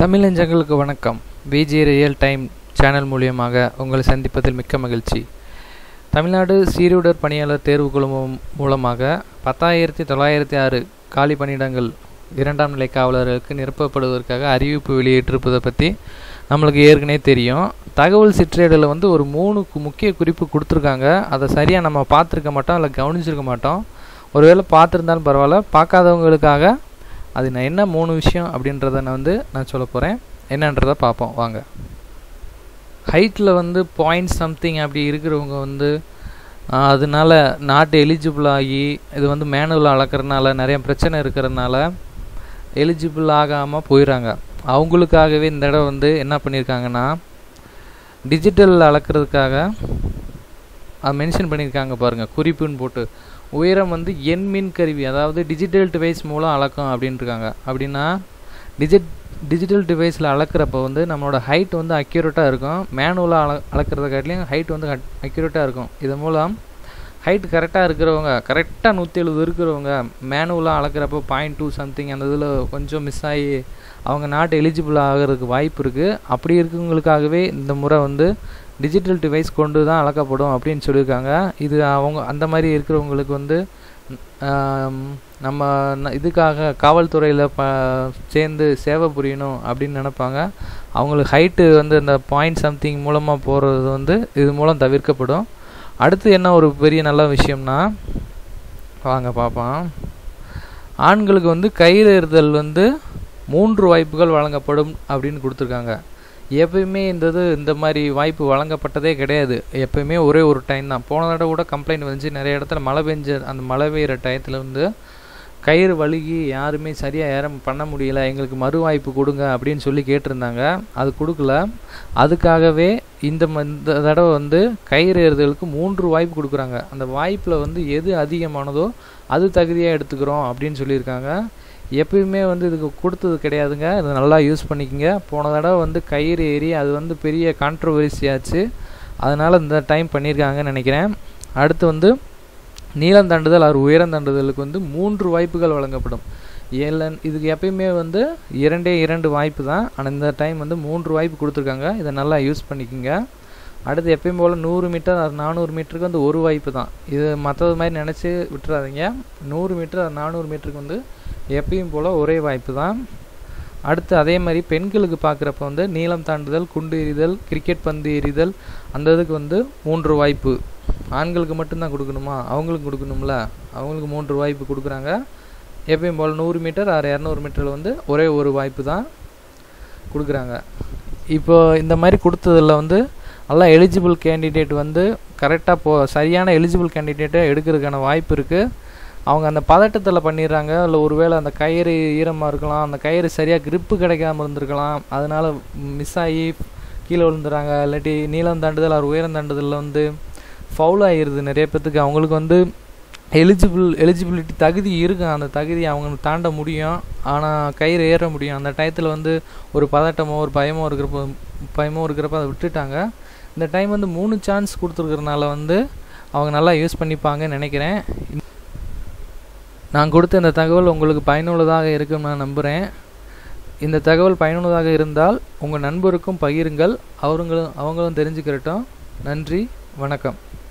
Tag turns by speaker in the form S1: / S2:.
S1: தமிழ் நெஞ்சங்களுக்கு வணக்கம் Viji real time channel மூலியமாக உங்களை சந்திப்பதில் மிக்க மகிழ்ச்சி தமிழ்நாடு சீருடர் பணியாளர் தேர்வு குழுமம் மூலமாக பத்தாயிரத்தி தொள்ளாயிரத்தி ஆறு காலி பணியிடங்கள் இரண்டாம் நிலை காவலர்களுக்கு நிரப்பப்படுவதற்காக அறிவிப்பு வெளியிட்டிருப்பதை பற்றி நம்மளுக்கு ஏற்கனவே தெரியும் தகவல் சிற்றேடில் வந்து ஒரு மூணு கு- முக்கிய குறிப்பு கொடுத்துருக்காங்க அதை சரியாக நம்ம பார்த்துருக்க மாட்டோம் இல்லை கவனிச்சிருக்க மாட்டோம் ஒருவேளை பார்த்துருந்தாலும் பரவாயில்ல பார்க்காதவங்களுக்காக அது நான் என்ன மூணு விஷயம் அப்படின்றத நான் வந்து நான் சொல்ல போகிறேன் என்னன்றதை பார்ப்போம் வாங்க ஹைட்டில் வந்து பாயிண்ட் சம்திங் அப்படி இருக்கிறவங்க வந்து ஆஹ், அதனால நாட்டு எலிஜிபிள் ஆகி இது வந்து மேனுவல் அளக்கறனால நிறைய பிரச்சனை இருக்கிறதுனால எலிஜிபிள் ஆகாமல் போயிடுறாங்க அவங்களுக்காகவே இந்த இடம் வந்து என்ன பண்ணியிருக்காங்கன்னா டிஜிட்டல் அளக்கிறதுக்காக அது மென்ஷன் பண்ணியிருக்காங்க பாருங்கள் குறிப்புன்னு போட்டு உயரம் வந்து எண் மின் கருவி அதாவது டிஜிட்டல் டிவைஸ் மூலம் அளக்கும் அப்படின்ட்டுருக்காங்க அப்படின்னா டிஜிட் டிஜிட்டல் டிவைஸில் அளக்கிறப்ப வந்து நம்மளோட ஹைட் வந்து அக்யூரேட்டாக இருக்கும் மேனுவலாக அள அளக்கிறத காட்டிலையும் ஹைட் வந்து அக்யூரேட்டாக இருக்கும் இது மூலம் ஹைட் கரெக்டாக இருக்கிறவங்க கரெக்டாக நூற்றி எழுபது இருக்கிறவங்க மேனுவலாக அளக்கிறப்போ பாயிண்ட் டூ சம்திங் அந்த இதில் கொஞ்சம் மிஸ் ஆகி அவங்க நாட்டு எலிஜிபிள் ஆகிறதுக்கு வாய்ப்பு இருக்குது அப்படி இருக்கவங்களுக்காகவே இந்த முறை வந்து டிஜிட்டல் டிவைஸ் கொண்டு தான் அளக்கப்படும் அப்படின்னு சொல்லியிருக்காங்க இது அவங்க அந்த மாதிரி இருக்கிறவங்களுக்கு வந்து ஆம், நம்ம ந- இதுக்காக காவல்துறையில் ப சேர்ந்து சேவை புரியணும் அப்படின்னு நினைப்பாங்க அவங்களுக்கு ஹைட்டு வந்து அந்த பாயிண்ட் சம்திங் மூலமாக போகிறது வந்து இது மூலம் தவிர்க்கப்படும் அடுத்து என்ன ஒரு பெரிய நல்ல விஷயம்னா வாங்க பார்ப்போம் ஆண்களுக்கு வந்து கயிறு எறிதல் வந்து மூன்று வாய்ப்புகள் வழங்கப்படும் அப்படின்னு கொடுத்துருக்காங்க எப்பயுமே இந்த இது இந்த மாதிரி வாய்ப்பு வழங்கப்பட்டதே கிடையாது எப்பயுமே ஒரே ஒரு டைம் தான் போன தடவை கூட கம்ப்ளைண்ட் வந்துச்சு நிறைய இடத்துல மழை பெஞ்ச அந்த மழை பெய்கிற டயத்தில் வந்து கயிறு வழுகி யாருமே சரியாக ஏற பண்ண முடியல எங்களுக்கு மறு வாய்ப்பு கொடுங்க அப்படின்னு சொல்லி கேட்டிருந்தாங்க அது கொடுக்கல அதுக்காகவே இந்த ம- இந்த தடவை வந்து கயிறு ஏறுதலுக்கு மூன்று வாய்ப்பு கொடுக்குறாங்க அந்த வாய்ப்பில் வந்து எது அதிகமானதோ அது தகுதியாக எடுத்துக்கிறோம் அப்படின்னு சொல்லியிருக்காங்க எப்பயுமே வந்து இதுக்கு கொடுத்தது கிடையாதுங்க இதை நல்லா யூஸ் பண்ணிக்கங்க போன தடவை வந்து கயிறு ஏறி அது வந்து பெரிய கான்ட்ரவர்சி ஆச்சு அதனால் இந்த டைம் பண்ணியிருக்காங்கன்னு நினைக்கிறேன் அடுத்து வந்து நீளம் தாண்டுதல் அவர் உயரம் தாண்டுதலுக்கு வந்து மூன்று வாய்ப்புகள் வழங்கப்படும் ஏழன் இதுக்கு எப்பயுமே வந்து இரண்டே இரண்டு வாய்ப்பு தான் ஆனால் இந்த டைம் வந்து மூன்று வாய்ப்பு கொடுத்துருக்காங்க இதை நல்லா யூஸ் பண்ணிக்கோங்க அடுத்து எப்பயும் போல் நூறு மீட்டர் அது நானூறு மீட்டருக்கு வந்து ஒரு வாய்ப்பு தான் இது மற்றது மாதிரி நினச்சி விட்டுறாதீங்க நூறு மீட்டர் அது நானூறு மீட்டருக்கு வந்து எப்பயும் போல் ஒரே வாய்ப்பு தான் அடுத்து அதே மாதிரி பெண்களுக்கு பார்க்குறப்ப வந்து நீளம் தாண்டுதல் குண்டு எறிதல் கிரிக்கெட் பந்து எறிதல் அந்த இதுக்கு வந்து மூன்று வாய்ப்பு ஆண்களுக்கு மட்டும்தான் கொடுக்கணுமா அவங்களுக்கு கொடுக்கணும்ல அவங்களுக்கு மூன்று வாய்ப்பு கொடுக்குறாங்க எப்பயும் போல் நூறு மீட்டர் ஆறு இரநூறு மீட்டரில் வந்து ஒரே ஒரு வாய்ப்பு தான் கொடுக்குறாங்க இப்போ இந்த மாதிரி கொடுத்ததில் வந்து நல்லா எலிஜிபிள் கேண்டிடேட் வந்து கரெக்டாக போ சரியான எலிஜிபிள் கேண்டிடேட்டை எடுக்கிறதுக்கான வாய்ப்பு இருக்குது அவங்க அந்த பதட்டத்தில் பண்ணிடுறாங்க இல்லை ஒருவேளை அந்த கயிறு ஈரமாக இருக்கலாம் அந்த கயிறு சரியாக grip கிடைக்காம இருந்திருக்கலாம் அதனால் மிஸ் ஆகி கீழே விழுந்துறாங்க இல்லாட்டி நீளம் தாண்டுதல் அவர் உயரம் தாண்டுதலில் வந்து ஃபவுல் ஆகிடுது நிறைய பேர்த்துக்கு அவங்களுக்கு வந்து எலிஜிபிள் எலிஜிபிலிட்டி தகுதி இருக்கும் அந்த தகுதி அவங்க தாண்ட முடியும் ஆனால் கயிறு ஏற முடியும் அந்த டயத்தில் வந்து ஒரு பதட்டமோ ஒரு பயமோ இருக்கிறப்போ பயமோ இருக்கிறப்ப அதை விட்டுட்டாங்க இந்த டைம் வந்து மூணு சான்ஸ் கொடுத்துருக்கறனால வந்து அவங்க நல்லா யூஸ் பண்ணிப்பாங்கன்னு நினைக்கிறேன் நான் கொடுத்த இந்த தகவல் உங்களுக்கு பயனுள்ளதாக இருக்கும் நான் நம்புகிறேன் இந்த தகவல் பயனுள்ளதாக இருந்தால் உங்கள் நண்பருக்கும் பகிருங்கள் அவங்களும் அவங்களும் தெரிஞ்சுக்கிறட்டும் நன்றி வணக்கம்